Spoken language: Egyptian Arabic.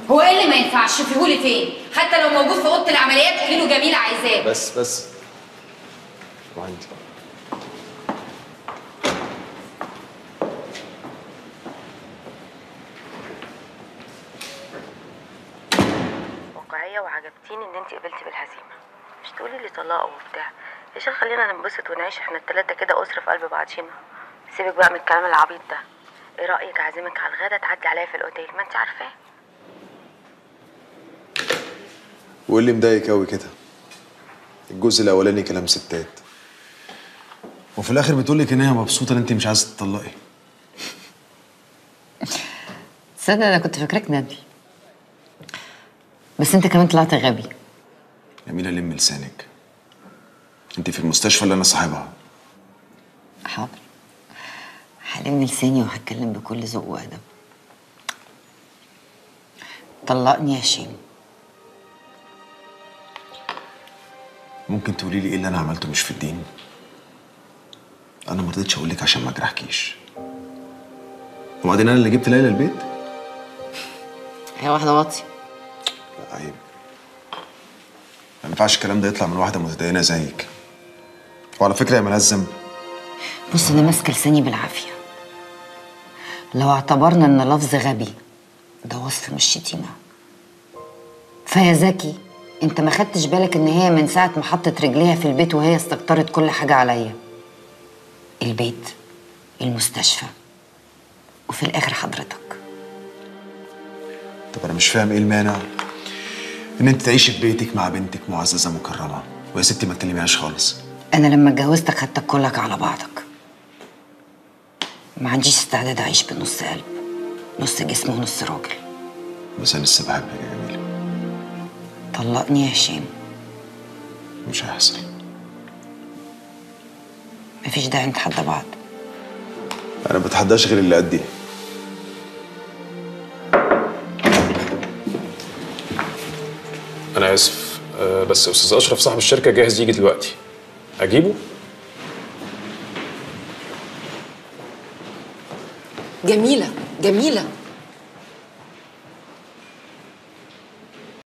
هو ايه اللي ما ينفعش شوفيهولي فين حتى لو موجود في اوضه العمليات قولي له جميله عايزاه بس بس وعندي واقعية وعجبتيني ان انت قبلتي بالهزيمة مش تقولي لي طلاق وبتاع يا شيخ خلينا ننبسط ونعيش احنا التلاتة كده أسرة في قلب بعضينا سيبك بقى من الكلام العبيط ده ايه رأيك اعزمك على الغدا تعدي عليا في الاوتيل ما انت عارفاه وايه اللي مضايقك قوي كده الجزء الاولاني كلام ستات وفي الاخر بتقول لك ان هي مبسوطه ان انت مش عايزه تطلقي تصدق انا كنت فاكراك نبي بس انت كمان طلعت غبي جميله لم لسانك انت في المستشفى اللي انا صاحبها حاضر هلم لساني وهتكلم بكل ذوق وادب طلقني يا شيم ممكن تقولي لي ايه اللي انا عملته مش في الدين انا ما رضيتش اقول لك عشان ما اجرحكيش وبعدين انا اللي جبت ليلى البيت هي واحده واطيه لا عيب ما ينفعش الكلام ده يطلع من واحده متدينه زيك وعلى فكره يا ملهاش ذنب بص انا ماسكه لساني بالعافيه لو اعتبرنا ان لفظ غبي ده وصف مش شتيمه فيا زكي انت ما خدتش بالك ان هي من ساعه ما حطت رجليها في البيت وهي استكترت كل حاجه عليا البيت المستشفى وفي الاخر حضرتك طب انا مش فاهم ايه المانع ان انت تعيشي في بيتك مع بنتك معززه مكرمه ويا ستي ما تكلميهاش خالص انا لما اتجوزتك خدتك كلك على بعضك ما عنديش استعداد اعيش بنص قلب نص جسم ونص راجل بس انا لسه بحبك يا جميله طلقني يا هشام مش هيحصل مفيش داعي نتحدى بعض انا ما بتحداش غير اللي قدي انا اسف آه، بس استاذ اشرف صاحب الشركه جاهز يجي دلوقتي اجيبه جميلة جميلة